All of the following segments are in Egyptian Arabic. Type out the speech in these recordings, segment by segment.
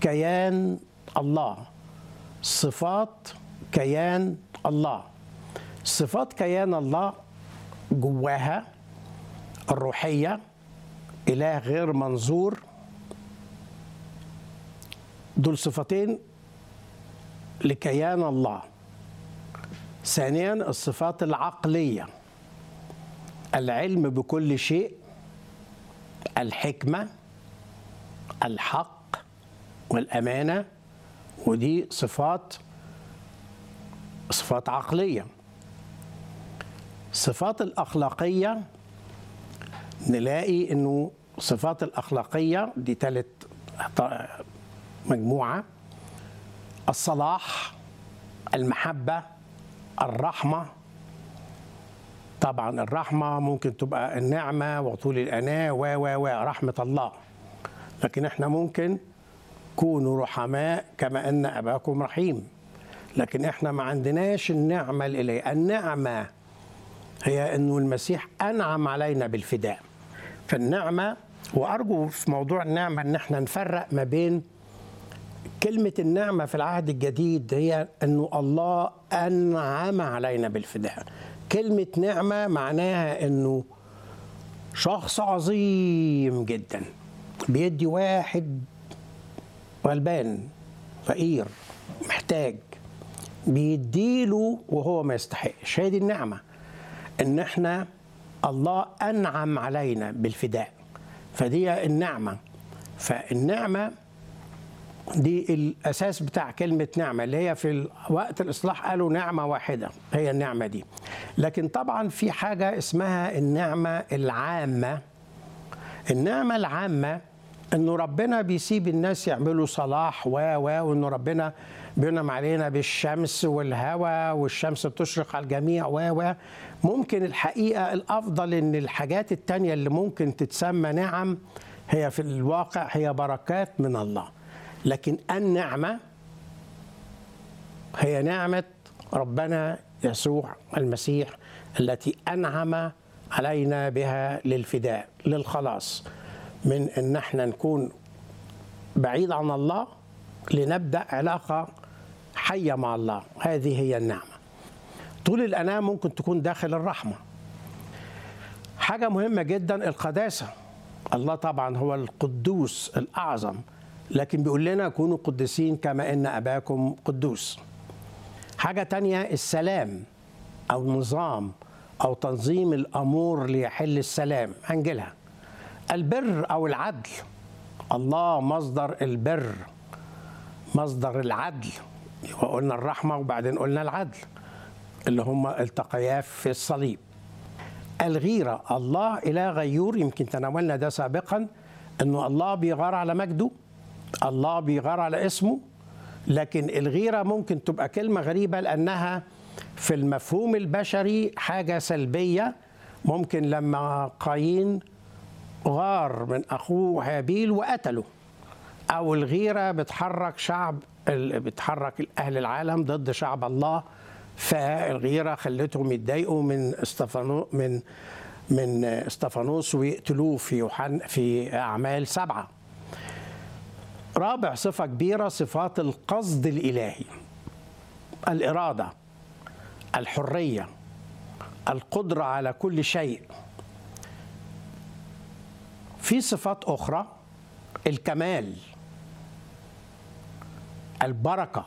كيان الله صفات كيان الله صفات كيان الله جواها الروحيه اله غير منظور دول صفتين لكيان الله ثانيا الصفات العقليه العلم بكل شيء الحكمه الحق والامانه ودي صفات صفات عقليه الصفات الاخلاقيه نلاقي انه الصفات الاخلاقيه دي ثالث مجموعه الصلاح المحبه الرحمه طبعا الرحمه ممكن تبقى النعمه وطول الاناه و و و رحمه الله لكن احنا ممكن كونوا رحماء كما ان اباكم رحيم لكن احنا ما عندناش النعمه الالهيه النعمه هي انه المسيح انعم علينا بالفداء فالنعمه وارجو في موضوع النعمه ان احنا نفرق ما بين كلمه النعمه في العهد الجديد هي انه الله انعم علينا بالفداء كلمه نعمه معناها انه شخص عظيم جدا بيدي واحد غلبان فقير محتاج بيديله وهو ما يستحقش هي دي النعمه ان احنا الله انعم علينا بالفداء فدي النعمه فالنعمه دي الاساس بتاع كلمه نعمه اللي هي في وقت الاصلاح قالوا نعمه واحده هي النعمه دي لكن طبعا في حاجه اسمها النعمه العامه النعمه العامه انه ربنا بيسيب الناس يعملوا صلاح و و وانه ربنا بينعم علينا بالشمس والهواء والشمس بتشرق على الجميع و و ممكن الحقيقه الافضل ان الحاجات التانية اللي ممكن تتسمى نعم هي في الواقع هي بركات من الله لكن النعمه هي نعمه ربنا يسوع المسيح التي انعم علينا بها للفداء للخلاص من ان احنا نكون بعيد عن الله لنبدا علاقه حيه مع الله هذه هي النعمه طول الاناه ممكن تكون داخل الرحمه حاجه مهمه جدا القداسه الله طبعا هو القدوس الاعظم لكن بيقول لنا كونوا قدسين كما ان اباكم قدوس حاجه تانية السلام او نظام او تنظيم الامور ليحل السلام هنجيلها البر او العدل الله مصدر البر مصدر العدل وقلنا الرحمه وبعدين قلنا العدل اللي هم التقيا في الصليب الغيره الله اله غيور يمكن تناولنا ده سابقا انه الله بيغار على مجده الله بيغار على اسمه لكن الغيره ممكن تبقى كلمه غريبه لانها في المفهوم البشري حاجه سلبيه ممكن لما قايين غار من اخوه هابيل وقتله او الغيره بتحرك شعب بتحرك اهل العالم ضد شعب الله فالغيره خلتهم يتضايقوا من استفانو من من استفانوس ويقتلوه في يوحنا في اعمال سبعه رابع صفه كبيره صفات القصد الالهي الاراده الحريه القدره على كل شيء في صفات اخرى الكمال البركه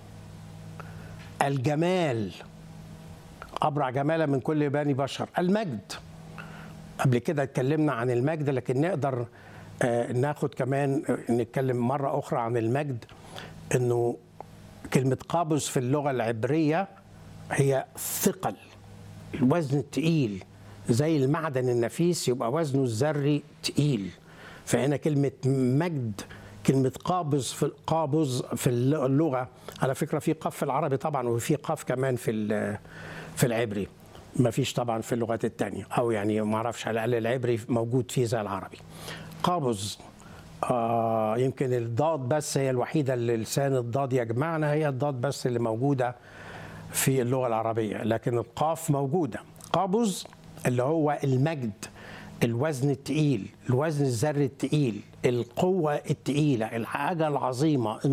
الجمال ابرع جمالا من كل بني بشر المجد قبل كده اتكلمنا عن المجد لكن نقدر آه ناخد كمان آه نتكلم مره اخرى عن المجد انه كلمه قابوس في اللغه العبريه هي ثقل الوزن التقيل زي المعدن النفيس يبقى وزنه الذري تقيل فهنا كلمة مجد كلمة قابض في قابض في اللغة على فكرة في قاف في العربي طبعا وفي قاف كمان في في العبري ما فيش طبعا في اللغات التانية أو يعني ما أعرفش على الأقل العبري موجود فيه زي العربي قابض آه يمكن الضاد بس هي الوحيدة اللي لسان الضاد يجمعنا هي الضاد بس اللي موجودة في اللغة العربية لكن القاف موجودة قابض اللي هو المجد الوزن التقيل الوزن الذري التقيل القوة التقيلة الحاجة العظيمة